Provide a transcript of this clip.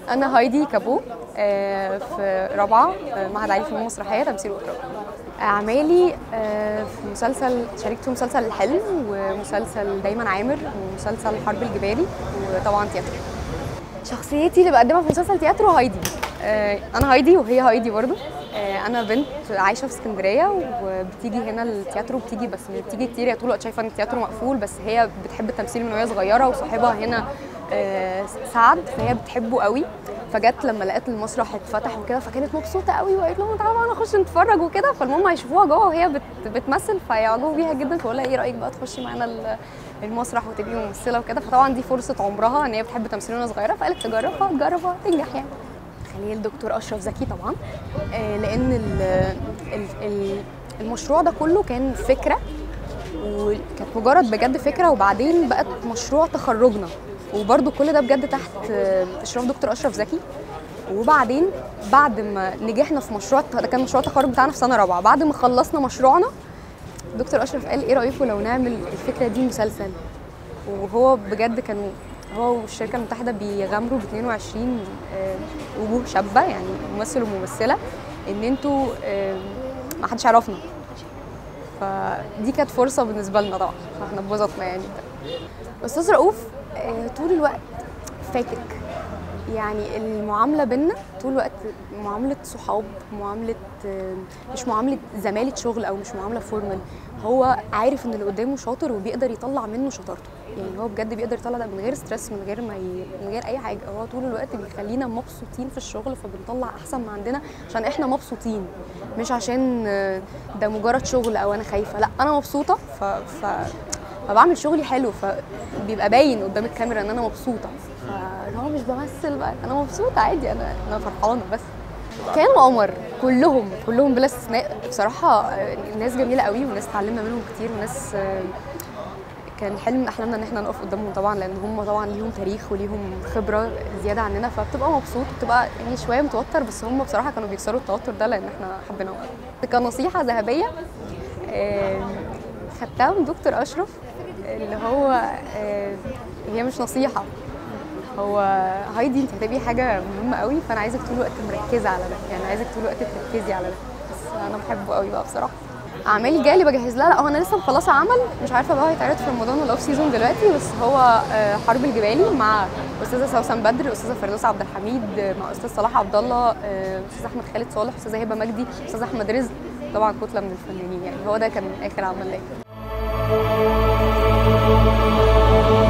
انا هايدي كابو آه، في رابعه في معهد عالي فنون مسرحيه تمثيل واخراج اعمالي آه، في مسلسل شاركت في مسلسل الحلم ومسلسل دايما عامر ومسلسل حرب الجبالي وطبعا تياترو شخصيتي اللي بقدمها في مسلسل تياترو هايدي آه، انا هايدي وهي هايدي برضو آه، انا بنت عايشه في اسكندريه وبتيجي هنا التياترو بتيجي بس مش بتيجي كتير هي طول الوقت شايفه ان التياترو مقفول بس هي بتحب التمثيل من وهي صغيره وصاحبها هنا آه، سعد فهي بتحبه قوي فجت لما لقت المسرح اتفتح وكده فكانت مبسوطه قوي وقالت لهم تعالوا معانا نخش نتفرج وكده فالمهم هيشوفوها جوه وهي بت بتمثل فيعجبوا بيها جدا فقول لها ايه رايك بقى تخشي معانا ال- المسرح وتبقي ممثله وكده فطبعا دي فرصه عمرها ان هي بتحب التمثيل وهي صغيره فقالت تجربها تجربها تنجح يعني خليه الدكتور اشرف زكي طبعا آه، لان ال ال ال المشروع ده كله كان فكره وكانت مجرد بجد فكره وبعدين بقت مشروع تخرجنا وبرده كل ده بجد تحت آه، اشراف دكتور اشرف زكي وبعدين بعد ما نجحنا في مشروع ده كان مشروع التخرج بتاعنا في سنه رابعه بعد ما خلصنا مشروعنا دكتور اشرف قال ايه رايكم لو نعمل الفكره دي مسلسل وهو بجد كانوا هو والشركه المتحده بيغامروا ب 22 آه، وجوه شابه يعني ممثل وممثله ان انتوا آه، ما حدش يعرفنا فدي كانت فرصه بالنسبه لنا طبعا فاحنا اتبسطنا يعني استاذ رؤوف آه، طول الوقت فاكك يعني المعامله بينا طول الوقت معامله صحاب معامله آه، مش معامله زماله شغل او مش معامله فورمال هو عارف ان اللي قدامه شاطر وبيقدر يطلع منه شطارته يعني هو بجد بيقدر يطلع ده من غير ستريس من غير ما ي... من غير اي حاجه هو طول الوقت بيخلينا مبسوطين في الشغل فبنطلع احسن ما عندنا عشان احنا مبسوطين مش عشان آه، ده مجرد شغل او انا خايفه لا انا مبسوطه ف, ف... فبعمل شغلي حلو فبيبقى باين قدام الكاميرا ان انا مبسوطه فاللي هو مش بمثل بقى انا مبسوطه عادي انا انا فرحانه بس كانوا قمر كلهم كلهم بلا استثناء بصراحه آه، ناس جميله قوي وناس اتعلمنا منهم كتير وناس آه، كان حلم من احلامنا ان احنا نقف قدامهم طبعا لان هم طبعا ليهم تاريخ وليهم خبره زياده عننا فبتبقى مبسوط بتبقى يعني شويه متوتر بس هم بصراحه كانوا بيكسروا التوتر ده لان احنا حبيناهم كنصيحه ذهبيه آه، خدتها من دكتور اشرف اللي هو آه، هي مش نصيحه هو هايدي انت هتبقي حاجه مهمه قوي فانا عايزك طول الوقت مركزه على ده يعني عايزك طول الوقت تركزي على ده بس انا بحبه قوي بقى بصراحه اعمالي الجايه اللي بجهز لها لا هو انا لسه مخلصه عمل مش عارفه بقى هيتعرض في رمضان ولا اوف سيزون دلوقتي بس هو آه، حرب الجبالي مع استاذه سوسن بدر استاذه فردوس عبد الحميد آه، مع استاذ صلاح عبد الله آه، استاذ احمد خالد صالح استاذه هبه مجدي استاذ احمد رزق طبعا كتله من الفنانين يعني هو ده كان اخر عمل ليا